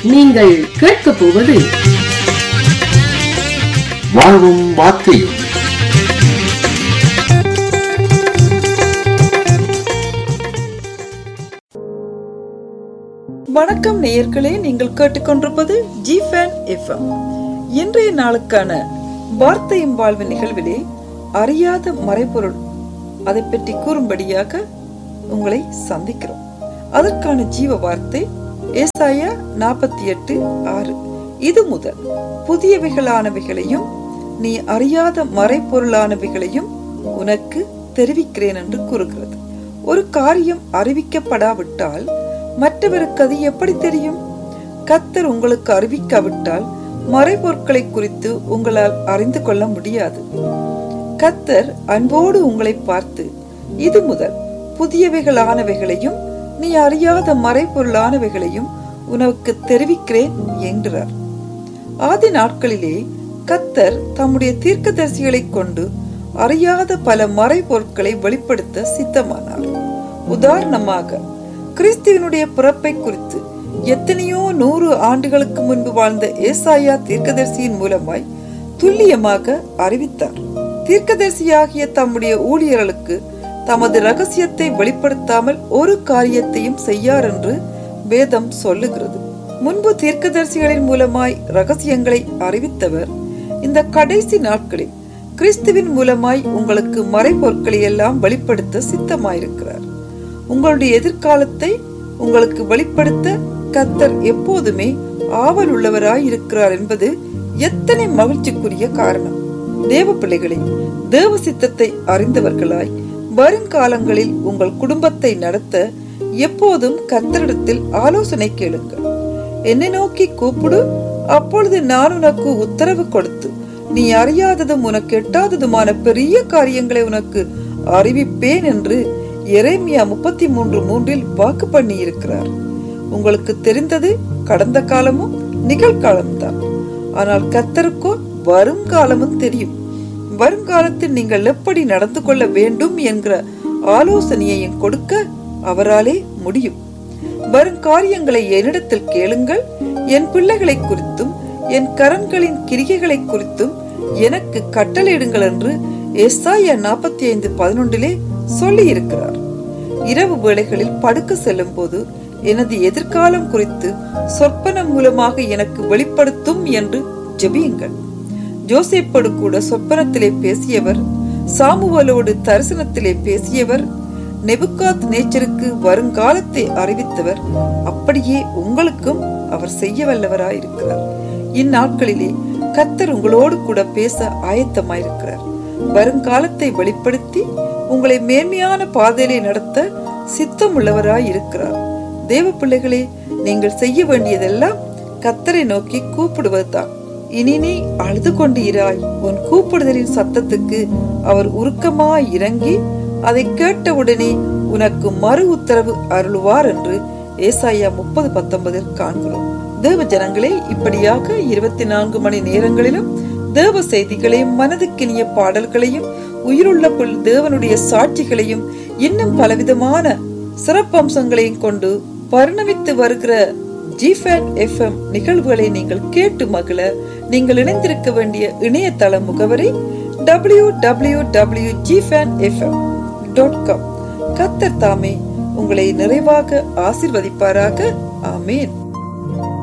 நீங்கள் கேட்கப் போவது வாழ்வும் வார்த்தையும் வணக்கம் நேயர்களே நீங்கள் கேட்டுக்கொண்டிருப்பது ஜி ஃபேன் எஃப்எம் இன்றைய நாளுக்கான வார்த்தையும் வாழ்வு நிகழ்விலே அறியாத மறைபொருள் அதை பற்றி கூறும்படியாக உங்களை சந்திக்கிறோம் அதற்கான ஜீவ வார்த்தை ஏசாயா நாற்பத்தி எட்டு ஆறு இது முதல் புதியவைகளானவைகளையும் நீ அறியாத மறைபொருளானவைகளையும் உனக்கு தெரிவிக்கிறேன் என்று கூறுகிறது ஒரு காரியம் அறிவிக்கப்படாவிட்டால் மற்றவருக்கு அது எப்படி தெரியும் கத்தர் உங்களுக்கு அறிவிக்காவிட்டால் மறைபொருட்களை குறித்து உங்களால் அறிந்து கொள்ள முடியாது கத்தர் அன்போடு உங்களை பார்த்து இது முதல் புதியவைகளானவைகளையும் நீ அறியாத மறைபொருளானவைகளையும் உனக்கு தெரிவிக்கிறேன் என்கிறார் ஆதி நாட்களிலே கத்தர் தம்முடைய தீர்க்கதரிசிகளை கொண்டு அறியாத பல மறைபொருட்களை வெளிப்படுத்த சித்தமானார் உதாரணமாக கிறிஸ்துவனுடைய பிறப்பை குறித்து எத்தனையோ நூறு ஆண்டுகளுக்கு முன்பு வாழ்ந்த ஏசாயா தீர்க்கதரிசியின் மூலமாய் துல்லியமாக அறிவித்தார் தீர்க்கதரிசியாகிய தம்முடைய ஊழியர்களுக்கு தமது ரகசியத்தை வெளிப்படுத்தாமல் ஒரு காரியத்தையும் செய்யார் என்று வேதம் சொல்லுகிறது முன்பு தீர்க்கதரிசிகளின் மூலமாய் ரகசியங்களை அறிவித்தவர் இந்த கடைசி நாட்களில் கிறிஸ்துவின் மூலமாய் உங்களுக்கு மறைபொருட்களை எல்லாம் வெளிப்படுத்த சித்தமாயிருக்கிறார் உங்களுடைய எதிர்காலத்தை உங்களுக்கு வெளிப்படுத்த கத்தர் எப்போதுமே ஆவல் உள்ளவராய் இருக்கிறார் என்பது எத்தனை மகிழ்ச்சிக்குரிய காரணம் தேவ பிள்ளைகளே தேவ சித்தத்தை அறிந்தவர்களாய் வருங்காலங்களில் உங்கள் குடும்பத்தை நடத்த எப்போதும் கத்தரிடத்தில் ஆலோசனை கேளுங்கள் என்னை நோக்கி கூப்பிடு அப்பொழுது நான் உனக்கு உத்தரவு கொடுத்து நீ அறியாததும் உனக்கு எட்டாததுமான பெரிய காரியங்களை உனக்கு அறிவிப்பேன் என்று எரேமியா முப்பத்தி மூன்று மூன்றில் வாக்கு பண்ணி இருக்கிறார் உங்களுக்கு தெரிந்தது கடந்த காலமும் நிகழ்காலம் தான் ஆனால் கத்தருக்கோ வருங்காலமும் தெரியும் வருங்காலத்தில் நீங்கள் எப்படி நடந்து கொள்ள வேண்டும் என்கிற ஆலோசனையையும் கொடுக்க அவராலே முடியும் வரும் காரியங்களை என்னிடத்தில் கேளுங்கள் என் பிள்ளைகளை குறித்தும் என் கரன்களின் கிரிகைகளை குறித்தும் எனக்கு கட்டளையிடுங்கள் என்று எஸ்ஐயா நாற்பத்தி ஐந்து பதினொன்றிலே சொல்லி இருக்கிறார் இரவு வேளைகளில் படுக்க செல்லும் போது எனது எதிர்காலம் குறித்து சொற்பனம் மூலமாக எனக்கு வெளிப்படுத்தும் என்று ஜெபியுங்கள் ஜோசேப்போடு கூட சொப்பனத்திலே பேசியவர் சாமுவலோடு தரிசனத்திலே பேசியவர் நெபுகாத் நேச்சருக்கு வருங்காலத்தை அறிவித்தவர் அப்படியே உங்களுக்கும் அவர் செய்ய வல்லவராயிருக்கிறார் இந்நாட்களிலே கத்தர் உங்களோடு கூட பேச ஆயத்தமாயிருக்கிறார் வருங்காலத்தை வெளிப்படுத்தி உங்களை மேன்மையான பாதையிலே நடத்த சித்தம் உள்ளவராய் இருக்கிறார் தேவ பிள்ளைகளே நீங்கள் செய்ய வேண்டியதெல்லாம் கத்தரை நோக்கி கூப்பிடுவதுதான் இனி நீ அழுது கொண்டு இராய் உன் கூப்பிடுதலின் சத்தத்துக்கு அவர் உருக்கமாய் இறங்கி அதை கேட்டவுடனே உனக்கு மறு உத்தரவு அருளுவார் என்று ஏசாயா முப்பது பத்தொன்பதில் காண்கிறோம் தேவ ஜனங்களே இப்படியாக இருபத்தி நான்கு மணி நேரங்களிலும் தேவ செய்திகளையும் மனதுக்கினிய பாடல்களையும் உயிருள்ள புல் தேவனுடைய சாட்சிகளையும் இன்னும் பலவிதமான சிறப்பம்சங்களையும் கொண்டு பரிணமித்து வருகிற ஜிஃபேன் எஃப்எம் நிகழ்வுகளை நீங்கள் கேட்டு மகிழ நீங்கள் இணைந்திருக்க வேண்டிய இணையதள முகவரி டபிள்யூ டபிள்யூ டபிள்யூ ஜிஃபேன் எஃப்எம் டாட் காம் கத்தர் தாமே உங்களை நிறைவாக ஆசிர்வதிப்பாராக ஆமேன்